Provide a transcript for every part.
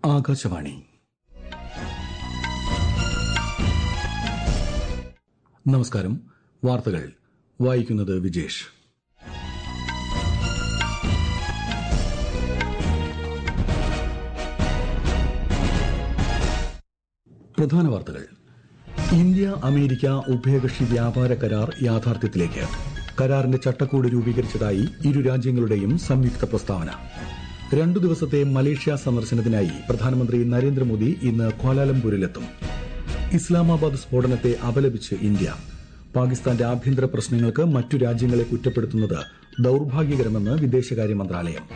ആകാശവാണി നമസ്കാരം വാർത്തകൾ വായിക്കുന്നത് വിജേഷ് പ്രധാന വാർത്തകൾ ഇന്ത്യ അമേരിക്ക ഉഭയകക്ഷി വ്യാപാര കരാർ യാഥാർത്ഥ്യത്തിലേക്ക് കരാറിന്റെ ചട്ടക്കൂട് രൂപീകരിച്ചതായി ഇരു രാജ്യങ്ങളുടെയും സംയുക്ത പ്രസ്താവന രണ്ടു ദിവസത്തെ മലേഷ്യ സന്ദർശനത്തിനായി പ്രധാനമന്ത്രി നരേന്ദ്രമോദി ഇന്ന് ക്വാലാലംപൂരിലെത്തും ഇസ്ലാമാബാദ് സ്ഫോടനത്തെ അപലപിച്ച് ഇന്ത്യ പാകിസ്ഥാന്റെ ആഭ്യന്തര പ്രശ്നങ്ങൾക്ക് മറ്റു രാജ്യങ്ങളെ കുറ്റപ്പെടുത്തുന്നത് ദൌർഭാഗ്യകരമെന്ന് വിദേശകാര്യ മന്ത്രാലയം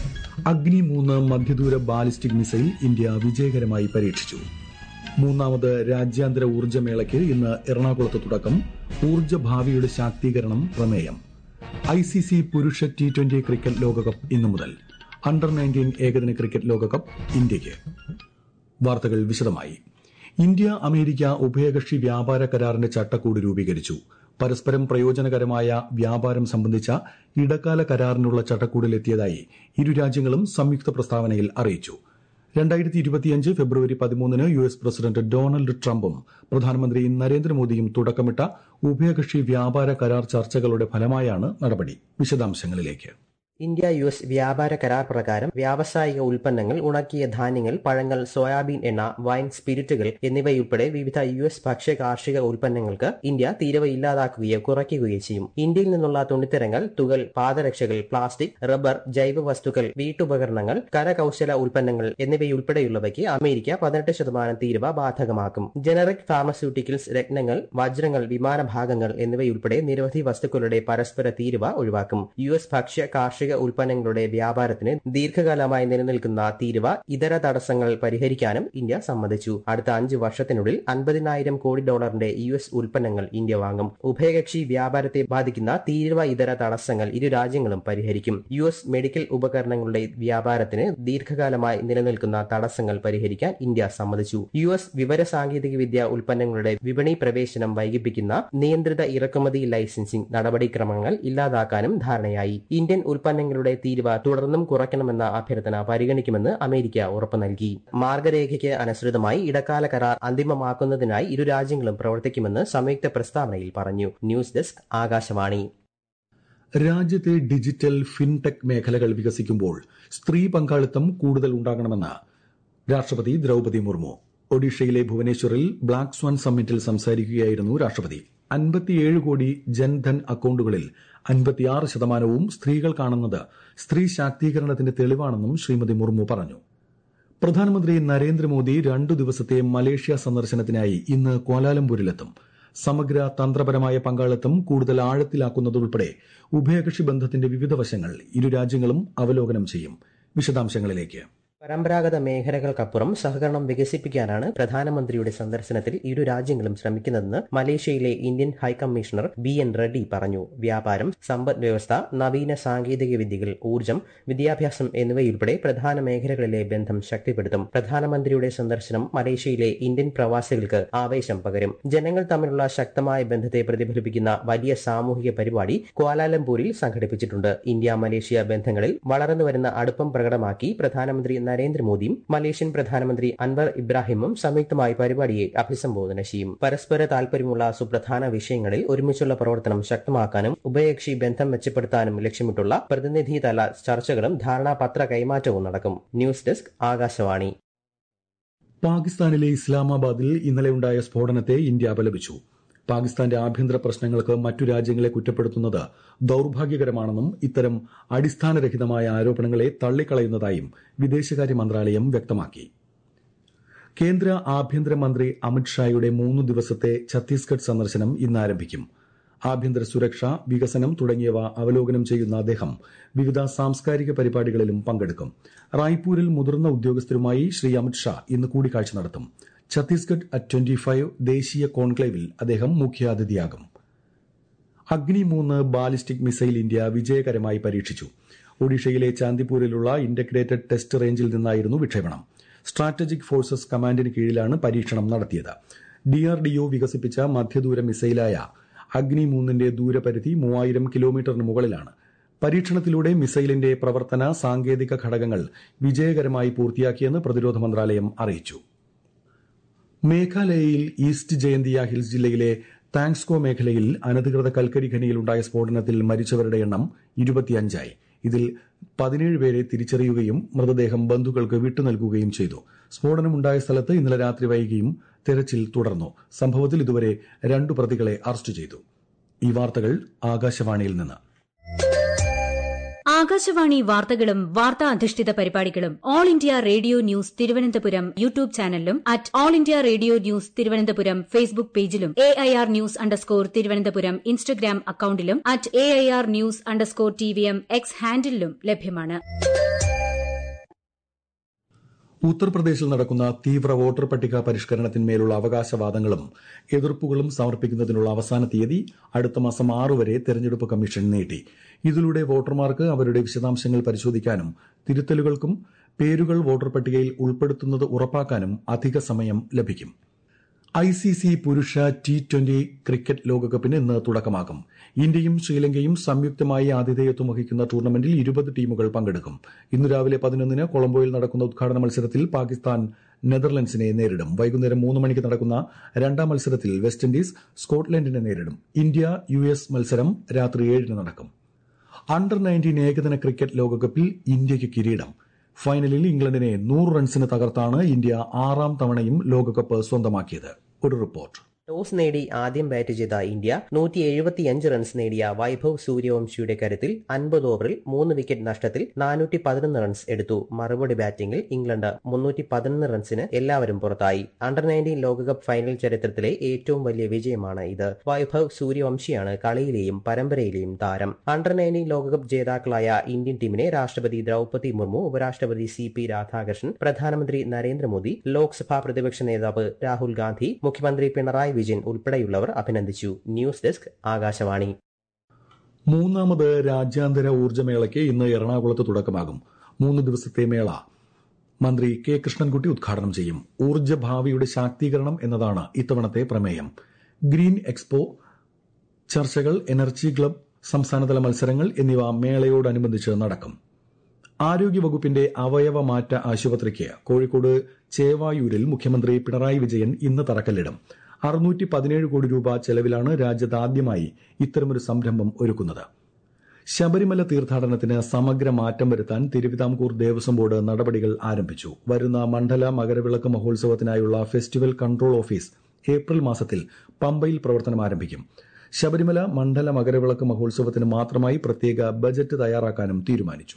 അഗ്നി മൂന്ന് മധ്യദൂര ബാലിസ്റ്റിക് മിസൈൽ ഇന്ത്യ വിജയകരമായി പരീക്ഷിച്ചു മൂന്നാമത് രാജ്യാന്തര ഊർജ്ജമേളയ്ക്ക് ഇന്ന് എറണാകുളത്ത് തുടക്കം ഊർജ്ജ ഭാവിയുടെ ശാക്തീകരണം പ്രമേയം ഐ സി സി പുരുഷ ടി ട്വന്റി ക്രിക്കറ്റ് ലോകകപ്പ് ഇന്നു മുതൽ അണ്ടർ നയൻറ്റീൻ ഏകദിന ക്രിക്കറ്റ് ലോകകപ്പ് ഇന്ത്യയ്ക്ക് വാർത്തകൾ വിശദമായി ഇന്ത്യ അമേരിക്ക ഉഭയകക്ഷി വ്യാപാര കരാറിന്റെ ചട്ടക്കൂട് രൂപീകരിച്ചു പരസ്പരം പ്രയോജനകരമായ വ്യാപാരം സംബന്ധിച്ച ഇടക്കാല കരാറിനുള്ള ചട്ടക്കൂടിലെത്തിയതായി ഇരു രാജ്യങ്ങളും സംയുക്ത പ്രസ്താവനയിൽ അറിയിച്ചു രണ്ടായിരത്തി ഇരുപത്തിയഞ്ച് ഫെബ്രുവരി പതിമൂന്നിന് യു എസ് പ്രസിഡന്റ് ഡൊണാൾഡ് ട്രംപും പ്രധാനമന്ത്രി നരേന്ദ്രമോദിയും തുടക്കമിട്ട ഉഭയകക്ഷി വ്യാപാര കരാർ ചർച്ചകളുടെ ഫലമായാണ് നടപടി വിശദാംശങ്ങളിലേക്ക് ഇന്ത്യ യു എസ് വ്യാപാര കരാർ പ്രകാരം വ്യാവസായിക ഉൽപ്പന്നങ്ങൾ ഉണക്കിയ ധാന്യങ്ങൾ പഴങ്ങൾ സോയാബീൻ എണ്ണ വൈൻ സ്പിരിറ്റുകൾ എന്നിവയുൾപ്പെടെ വിവിധ യു എസ് ഭക്ഷ്യ കാർഷിക ഉൽപ്പന്നങ്ങൾക്ക് ഇന്ത്യ തീരുവ ഇല്ലാതാക്കുകയോ കുറയ്ക്കുകയോ ചെയ്യും ഇന്ത്യയിൽ നിന്നുള്ള തുണിത്തരങ്ങൾ തുകൽ പാദരക്ഷകൾ പ്ലാസ്റ്റിക് റബ്ബർ ജൈവ വസ്തുക്കൾ വീട്ടുപകരണങ്ങൾ കരകൌശല ഉൽപ്പന്നങ്ങൾ എന്നിവയുൾപ്പെടെയുള്ളവയ്ക്ക് അമേരിക്ക പതിനെട്ട് ശതമാനം തീരുവ ബാധകമാക്കും ജനറിക് ഫാർമസ്യൂട്ടിക്കൽസ് രത്നങ്ങൾ വജ്രങ്ങൾ വിമാനഭാഗങ്ങൾ എന്നിവയുൾപ്പെടെ നിരവധി വസ്തുക്കളുടെ പരസ്പര തീരുവ ഒഴിവാക്കും യു എസ് ഭക്ഷ്യ കാർഷിക ഉൽപ്പന്നങ്ങളുടെ വ്യാപാരത്തിന് ദീർഘകാലമായി നിലനിൽക്കുന്ന തീരുവ ഇതര തടസ്സങ്ങൾ പരിഹരിക്കാനും ഇന്ത്യ സമ്മതിച്ചു അടുത്ത അഞ്ച് വർഷത്തിനുള്ളിൽ അൻപതിനായിരം കോടി ഡോളറിന്റെ യു എസ് ഉൽപ്പന്നങ്ങൾ ഇന്ത്യ വാങ്ങും ഉഭയകക്ഷി വ്യാപാരത്തെ ബാധിക്കുന്ന തീരുവ ഇതര തടസ്സങ്ങൾ ഇരു രാജ്യങ്ങളും പരിഹരിക്കും യു എസ് മെഡിക്കൽ ഉപകരണങ്ങളുടെ വ്യാപാരത്തിന് ദീർഘകാലമായി നിലനിൽക്കുന്ന തടസ്സങ്ങൾ പരിഹരിക്കാൻ ഇന്ത്യ സമ്മതിച്ചു യു എസ് വിവര സാങ്കേതിക വിദ്യ ഉൽപ്പന്നങ്ങളുടെ വിപണി പ്രവേശനം വൈകിപ്പിക്കുന്ന നിയന്ത്രിത ഇറക്കുമതി ലൈസൻസിംഗ് നടപടിക്രമങ്ങൾ ഇല്ലാതാക്കാനും ധാരണയായി ഇന്ത്യൻ ഉൽപ്പന്നങ്ങളുടെ തീരുവ തുടർന്നും കുറയ്ക്കണമെന്ന അഭ്യർത്ഥന പരിഗണിക്കുമെന്ന് അമേരിക്ക ഉറപ്പു നൽകി മാർഗരേഖയ്ക്ക് അനുസൃതമായി ഇടക്കാല കരാർ അന്തിമമാക്കുന്നതിനായി ഇരു രാജ്യങ്ങളും പ്രവർത്തിക്കുമെന്ന് സംയുക്ത പ്രസ്താവനയിൽ പറഞ്ഞു ന്യൂസ് ഡെസ്ക് ആകാശവാണി രാജ്യത്തെ ഡിജിറ്റൽ ഫിൻടെക് മേഖലകൾ വികസിക്കുമ്പോൾ സ്ത്രീ പങ്കാളിത്തം കൂടുതൽ ഉണ്ടാകണമെന്ന് രാഷ്ട്രപതി ദ്രൌപതി മുർമു ഒഡീഷയിലെ ഭുവനേശ്വറിൽ ബ്ലാക്ക് സ്വാൻ സമ്മിറ്റിൽ സംസാരിക്കുകയായിരുന്നു രാഷ്ട്രപതി അൻപത്തിയേഴ് കോടി ജൻധൻ അക്കൌണ്ടുകളിൽ അൻപത്തിയാറ് ശതമാനവും സ്ത്രീകൾക്കാണെന്നത് സ്ത്രീ ശാക്തീകരണത്തിന്റെ തെളിവാണെന്നും ശ്രീമതി മുർമു പറഞ്ഞു പ്രധാനമന്ത്രി നരേന്ദ്രമോദി രണ്ടു ദിവസത്തെ മലേഷ്യ സന്ദർശനത്തിനായി ഇന്ന് ക്വാലാലംപൂരിലെത്തും സമഗ്ര തന്ത്രപരമായ പങ്കാളിത്തം കൂടുതൽ ആഴത്തിലാക്കുന്നതുൾപ്പെടെ ഉഭയകക്ഷി ബന്ധത്തിന്റെ വിവിധ വശങ്ങൾ ഇരു രാജ്യങ്ങളും അവലോകനം ചെയ്യും വിശദാംശങ്ങളിലേക്ക് പരമ്പരാഗത മേഖലകൾക്കപ്പുറം സഹകരണം വികസിപ്പിക്കാനാണ് പ്രധാനമന്ത്രിയുടെ സന്ദർശനത്തിൽ ഇരു രാജ്യങ്ങളും ശ്രമിക്കുന്നതെന്ന് മലേഷ്യയിലെ Indian high commissioner B N Reddy പറഞ്ഞു വ്യാപാരം സമ്പദ് വ്യവസ്ഥ നവീന സാങ്കേതിക വിദ്യകൾ ഊർജ്ജം വിദ്യാഭ്യാസം എന്നിവയുൾപ്പെടെ പ്രധാന മേഖലകളിലെ ബന്ധം ശക്തിപ്പെടുത്തും പ്രധാനമന്ത്രിയുടെ സന്ദർശനം മലേഷ്യയിലെ ഇന്ത്യൻ പ്രവാസികൾക്ക് ആവേശം പകരും ജനങ്ങൾ തമ്മിലുള്ള ശക്തമായ ബന്ധത്തെ പ്രതിഫലിപ്പിക്കുന്ന വലിയ സാമൂഹിക പരിപാടി ക്വാലാലംപൂരിൽ സംഘടിപ്പിച്ചിട്ടുണ്ട് ഇന്ത്യ മലേഷ്യ ബന്ധങ്ങളിൽ വളർന്നുവരുന്ന അടുപ്പം പ്രകടമാക്കി പ്രധാനമന്ത്രി നരേന്ദ്രമോദിയും മലേഷ്യൻ പ്രധാനമന്ത്രി അൻവർ ഇബ്രാഹിമും സംയുക്തമായി പരിപാടിയെ അഭിസംബോധന ചെയ്യും പരസ്പര താൽപര്യമുള്ള സുപ്രധാന വിഷയങ്ങളിൽ ഒരുമിച്ചുള്ള പ്രവർത്തനം ശക്തമാക്കാനും ഉഭയകക്ഷി ബന്ധം മെച്ചപ്പെടുത്താനും ലക്ഷ്യമിട്ടുള്ള പ്രതിനിധിതല ചർച്ചകളും ധാരണാപത്ര കൈമാറ്റവും നടക്കും ന്യൂസ് ഡെസ്ക് ആകാശവാണി പാകിസ്ഥാനിലെ ഇസ്ലാമാബാദിൽ ഇന്നലെയുണ്ടായ സ്ഫോടനത്തെ ഇന്ത്യ അപലപിച്ചു പാകിസ്ഥാന്റെ ആഭ്യന്തര പ്രശ്നങ്ങൾക്ക് മറ്റു രാജ്യങ്ങളെ കുറ്റപ്പെടുത്തുന്നത് ദൌർഭാഗ്യകരമാണെന്നും ഇത്തരം അടിസ്ഥാനരഹിതമായ ആരോപണങ്ങളെ തള്ളിക്കളയുന്നതായും വിദേശകാര്യ മന്ത്രാലയം വ്യക്തമാക്കി കേന്ദ്ര ആഭ്യന്തരമന്ത്രി അമിത്ഷായുടെ മൂന്ന് ദിവസത്തെ ഛത്തീസ്ഗഡ് സന്ദർശനം ഇന്ന് ആരംഭിക്കും ആഭ്യന്തര സുരക്ഷ വികസനം തുടങ്ങിയവ അവലോകനം ചെയ്യുന്ന അദ്ദേഹം വിവിധ സാംസ്കാരിക പരിപാടികളിലും പങ്കെടുക്കും റായ്പൂരിൽ മുതിർന്ന ഉദ്യോഗസ്ഥരുമായി ശ്രീ അമിത്ഷാ ഇന്ന് കൂടിക്കാഴ്ച നടത്തും ഛത്തീസ്ഗഡ് അറ്റ് ട്വന്റി ഫൈവ് ദേശീയ കോൺക്ലേവിൽ അദ്ദേഹം മുഖ്യാതിഥിയാകും അഗ്നി മൂന്ന് ബാലിസ്റ്റിക് മിസൈൽ ഇന്ത്യ വിജയകരമായി പരീക്ഷിച്ചു ഒഡീഷയിലെ ചാന്ദിപൂരിലുള്ള ഇന്റഗ്രേറ്റഡ് ടെസ്റ്റ് റേഞ്ചിൽ നിന്നായിരുന്നു വിക്ഷേപണം സ്ട്രാറ്റജിക് ഫോഴ്സസ് കമാൻഡിന് കീഴിലാണ് പരീക്ഷണം നടത്തിയത് ഡിആർഡിഒ വികസിപ്പിച്ച മധ്യദൂര മിസൈലായ അഗ്നി മൂന്നിന്റെ ദൂരപരിധി മൂവായിരം കിലോമീറ്ററിന് മുകളിലാണ് പരീക്ഷണത്തിലൂടെ മിസൈലിന്റെ പ്രവർത്തന സാങ്കേതിക ഘടകങ്ങൾ വിജയകരമായി പൂർത്തിയാക്കിയെന്ന് പ്രതിരോധ മന്ത്രാലയം അറിയിച്ചു മേഘാലയയിൽ ഈസ്റ്റ് ജയന്തിയ ഹിൽസ് ജില്ലയിലെ താങ്സ്കോ മേഖലയിൽ അനധികൃത കൽക്കരി ഖനിയിലുണ്ടായ സ്ഫോടനത്തിൽ മരിച്ചവരുടെ എണ്ണം ഇരുപത്തിയഞ്ചായി ഇതിൽ പതിനേഴ് പേരെ തിരിച്ചറിയുകയും മൃതദേഹം ബന്ധുക്കൾക്ക് വിട്ടുനൽകുകയും ചെയ്തു സ്ഫോടനമുണ്ടായ സ്ഥലത്ത് ഇന്നലെ രാത്രി വൈകിയും തെരച്ചിൽ തുടർന്നു സംഭവത്തിൽ ഇതുവരെ രണ്ടു പ്രതികളെ അറസ്റ്റ് ചെയ്തു ഈ വാർത്തകൾ ആകാശവാണിയിൽ നിന്ന് ആകാശവാണി വാർത്തകളും വാർത്താ അധിഷ്ഠിത പരിപാടികളും all India radio news Thiruvananthapuram YouTube ചാനലിലും at all India radio news Thiruvananthapuram Facebook പേജിലും A I R news underscore Thiruvananthapuram Instagram അക്കൌണ്ടിലും at A I R news underscore T V M X ഹാൻഡിലും ലഭ്യമാണ് ഉത്തർപ്രദേശിൽ നടക്കുന്ന തീവ്ര വോട്ടർ പട്ടിക പരിഷ്കരണത്തിന്മേലുള്ള അവകാശവാദങ്ങളും എതിർപ്പുകളും സമർപ്പിക്കുന്നതിനുള്ള അവസാന തീയതി അടുത്ത മാസം ആറ് വരെ തെരഞ്ഞെടുപ്പ് കമ്മീഷൻ നീട്ടി ഇതിലൂടെ വോട്ടർമാർക്ക് അവരുടെ വിശദാംശങ്ങൾ പരിശോധിക്കാനും തിരുത്തലുകൾക്കും പേരുകൾ വോട്ടർ പട്ടികയിൽ ഉൾപ്പെടുത്തുന്നത് ഉറപ്പാക്കാനും അധിക സമയം ലഭിക്കും ഐ സി സി പുരുഷ ടി ട്വന്റി ക്രിക്കറ്റ് ലോകകപ്പിന് ഇന്ന് തുടക്കമാകും ഇന്ത്യയും ശ്രീലങ്കയും സംയുക്തമായി ആതിഥേയത്വം വഹിക്കുന്ന ടൂർണമെന്റിൽ ഇരുപത് ടീമുകൾ പങ്കെടുക്കും ഇന്ന് രാവിലെ പതിനൊന്നിന് കൊളംബോയിൽ നടക്കുന്ന ഉദ്ഘാടന മത്സരത്തിൽ പാകിസ്ഥാൻ നെതർലൻഡ്സിനെ നേരിടും വൈകുന്നേരം മൂന്ന് മണിക്ക് നടക്കുന്ന രണ്ടാം മത്സരത്തിൽ വെസ്റ്റ് ഇൻഡീസ് സ്കോട്ട്ലൻഡിനെ നേരിടും ഇന്ത്യ യു എസ് മത്സരം രാത്രി ഏഴിന് നടക്കും അണ്ടർ നയൻറ്റീൻ ഏകദിന ക്രിക്കറ്റ് ലോകകപ്പിൽ ഇന്ത്യയ്ക്ക് കിരീടം ഫൈനലിൽ ഇംഗ്ലണ്ടിനെ നൂറ് റൺസിന് തകർത്താണ് ഇന്ത്യ ആറാം തവണയും ലോകകപ്പ് സ്വന്തമാക്കിയത് ഒരു റിപ്പോർട്ട് ടോസ് നേടി ആദ്യം ബാറ്റ് ചെയ്ത ഇന്ത്യ നൂറ്റി എഴുപത്തിയഞ്ച് റൺസ് നേടിയ വൈഭവ് സൂര്യവംശിയുടെ കരുത്തിൽ അൻപത് ഓവറിൽ മൂന്ന് വിക്കറ്റ് നഷ്ടത്തിൽ നാനൂറ്റി പതിനൊന്ന് റൺസ് എടുത്തു മറുപടി ബാറ്റിംഗിൽ ഇംഗ്ലണ്ട് മുന്നൂറ്റി പതിനൊന്ന് റൺസിന് എല്ലാവരും പുറത്തായി അണ്ടർ നയൻറ്റീൻ ലോകകപ്പ് ഫൈനൽ ചരിത്രത്തിലെ ഏറ്റവും വലിയ വിജയമാണ് ഇത് വൈഭവ് സൂര്യവംശിയാണ് കളിയിലെയും പരമ്പരയിലെയും താരം അണ്ടർ നയൻറ്റീൻ ലോകകപ്പ് ജേതാക്കളായ ഇന്ത്യൻ ടീമിനെ രാഷ്ട്രപതി ദ്രൌപതി മുർമു ഉപരാഷ്ട്രപതി സി പി രാധാകൃഷ്ണൻ പ്രധാനമന്ത്രി നരേന്ദ്രമോദി ലോക്സഭാ പ്രതിപക്ഷ നേതാവ് രാഹുൽ ഗാന്ധി മുഖ്യമന്ത്രി പിണറായി വിജയൻ ഉൾപ്പെടെയുള്ളവർ അഭിനന്ദിച്ചു ന്യൂസ് ഡെസ്ക് ആകാശവാണി മൂന്നാമത് രാജ്യാന്തര ഊർജ്ജമേളയ്ക്ക് ഇന്ന് എറണാകുളത്ത് തുടക്കമാകും മൂന്ന് ദിവസത്തെ മേള മന്ത്രി കെ കൃഷ്ണൻകുട്ടി ഉദ്ഘാടനം ചെയ്യും ഊർജ്ജ ഭാവിയുടെ ശാക്തീകരണം എന്നതാണ് ഇത്തവണത്തെ പ്രമേയം ഗ്രീൻ എക്സ്പോ ചർച്ചകൾ എനർജി ക്ലബ് സംസ്ഥാനതല മത്സരങ്ങൾ എന്നിവ മേളയോടനുബന്ധിച്ച് നടക്കും ആരോഗ്യവകുപ്പിന്റെ അവയവ മാറ്റ ആശുപത്രിക്ക് കോഴിക്കോട് ചേവായൂരിൽ മുഖ്യമന്ത്രി പിണറായി വിജയൻ ഇന്ന് തറക്കല്ലിടും അറുന്നൂറ്റി പതിനേഴ് കോടി രൂപ ചെലവിലാണ് രാജ്യത്ത് ആദ്യമായി ഇത്തരമൊരു സംരംഭം ഒരുക്കുന്നത് ശബരിമല തീർത്ഥാടനത്തിന് സമഗ്ര മാറ്റം വരുത്താൻ തിരുവിതാംകൂർ ദേവസ്വം ബോർഡ് നടപടികൾ ആരംഭിച്ചു വരുന്ന മണ്ഡല മകരവിളക്ക് മഹോത്സവത്തിനായുള്ള ഫെസ്റ്റിവൽ കൺട്രോൾ ഓഫീസ് ഏപ്രിൽ മാസത്തിൽ പമ്പയിൽ പ്രവർത്തനം ആരംഭിക്കും ശബരിമല മണ്ഡല മകരവിളക്ക് മഹോത്സവത്തിന് മാത്രമായി പ്രത്യേക ബജറ്റ് തയ്യാറാക്കാനും തീരുമാനിച്ചു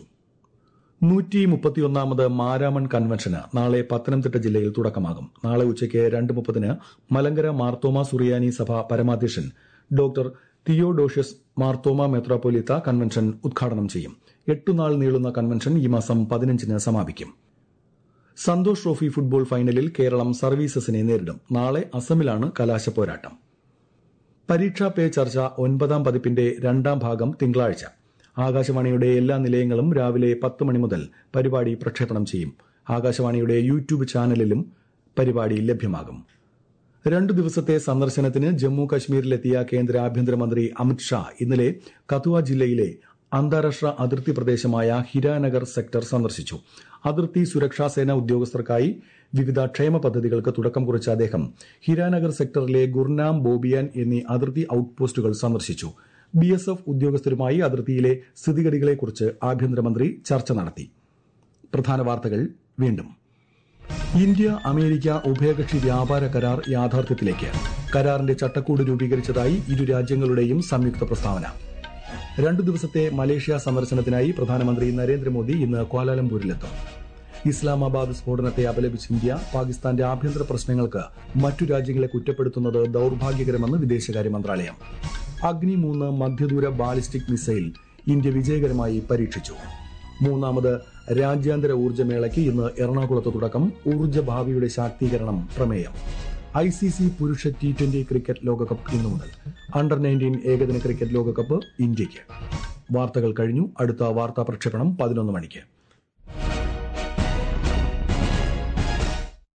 നൂറ്റി മുപ്പത്തിയൊന്നാമത് മാരാമൺ കൺവെൻഷന് നാളെ പത്തനംതിട്ട ജില്ലയിൽ തുടക്കമാകും നാളെ ഉച്ചയ്ക്ക് രണ്ട് മുപ്പതിന് മലങ്കര മാർത്തോമ സുറിയാനി സഭ പരമാധ്യക്ഷൻ ഡോക്ടർ തിയോഡോഷ്യസ് മാർത്തോമ മെത്രോപൊലിത്ത കൺവെൻഷൻ ഉദ്ഘാടനം ചെയ്യും എട്ടുനാൾ നീളുന്ന കൺവെൻഷൻ ഈ മാസം പതിനഞ്ചിന് സമാപിക്കും സന്തോഷ് ട്രോഫി ഫുട്ബോൾ ഫൈനലിൽ കേരളം സർവീസസിനെ നേരിടും നാളെ അസമിലാണ് കലാശപ്പോരാട്ടം പരീക്ഷാ പേ ചർച്ച ഒൻപതാം പതിപ്പിന്റെ രണ്ടാം ഭാഗം തിങ്കളാഴ്ച ആകാശവാണിയുടെ എല്ലാ നിലയങ്ങളും രാവിലെ പത്ത് മണി മുതൽ പരിപാടി പ്രക്ഷേപണം ചെയ്യും ആകാശവാണിയുടെ യൂട്യൂബ് ചാനലിലും പരിപാടി ലഭ്യമാകും രണ്ടു ദിവസത്തെ സന്ദർശനത്തിന് ജമ്മു കശ്മീരിലെത്തിയ കേന്ദ്ര ആഭ്യന്തരമന്ത്രി അമിത്ഷാ ഇന്നലെ കതുവ ജില്ലയിലെ അന്താരാഷ്ട്ര അതിർത്തി പ്രദേശമായ ഹിരാനഗർ സെക്ടർ സന്ദർശിച്ചു അതിർത്തി സുരക്ഷാ സേന ഉദ്യോഗസ്ഥർക്കായി വിവിധ ക്ഷേമ പദ്ധതികൾക്ക് തുടക്കം കുറിച്ച അദ്ദേഹം ഹിരാനഗർ സെക്ടറിലെ ഗുർനാം ബോബിയാൻ എന്നീ അതിർത്തി ഔട്ട്പോസ്റ്റുകൾ സന്ദർശിച്ചു ബി എസ് എഫ് ഉദ്യോഗസ്ഥരുമായി അതിർത്തിയിലെ സ്ഥിതിഗതികളെക്കുറിച്ച് ആഭ്യന്തരമന്ത്രി ചർച്ച നടത്തി പ്രധാന വാർത്തകൾ വീണ്ടും ഇന്ത്യ അമേരിക്ക ഉഭയകക്ഷി വ്യാപാര കരാർ യാഥാർത്ഥ്യത്തിലേക്ക് കരാറിന്റെ ചട്ടക്കൂട് രൂപീകരിച്ചതായി ഇരു രാജ്യങ്ങളുടെയും സംയുക്ത പ്രസ്താവന രണ്ടു ദിവസത്തെ മലേഷ്യ സന്ദർശനത്തിനായി പ്രധാനമന്ത്രി നരേന്ദ്രമോദി ഇന്ന് ക്വാലാലംപൂരിലെത്തും ഇസ്ലാമാബാദ് സ്ഫോടനത്തെ അപലപിച്ച് ഇന്ത്യ പാകിസ്ഥാന്റെ ആഭ്യന്തര പ്രശ്നങ്ങൾക്ക് മറ്റു രാജ്യങ്ങളെ കുറ്റപ്പെടുത്തുന്നത് ദൌർഭാഗ്യകരമെന്ന് വിദേശകാര്യ മന്ത്രാലയം അഗ്നി മൂന്ന് മധ്യദൂര ബാലിസ്റ്റിക് മിസൈൽ ഇന്ത്യ വിജയകരമായി പരീക്ഷിച്ചു മൂന്നാമത് രാജ്യാന്തര ഊർജ്ജമേളയ്ക്ക് ഇന്ന് എറണാകുളത്ത് തുടക്കം ഊർജ്ജ ഭാവിയുടെ ശാക്തീകരണം പ്രമേയം ഐ സി സി പുരുഷ ടി ട്വന്റി ക്രിക്കറ്റ് ലോകകപ്പ് ഇന്നു മുതൽ അണ്ടർ നയൻറ്റീൻ ഏകദിന ക്രിക്കറ്റ് ലോകകപ്പ് ഇന്ത്യയ്ക്ക് വാർത്തകൾ കഴിഞ്ഞു അടുത്ത വാർത്താ പ്രക്ഷേപണം പതിനൊന്ന് മണിക്ക്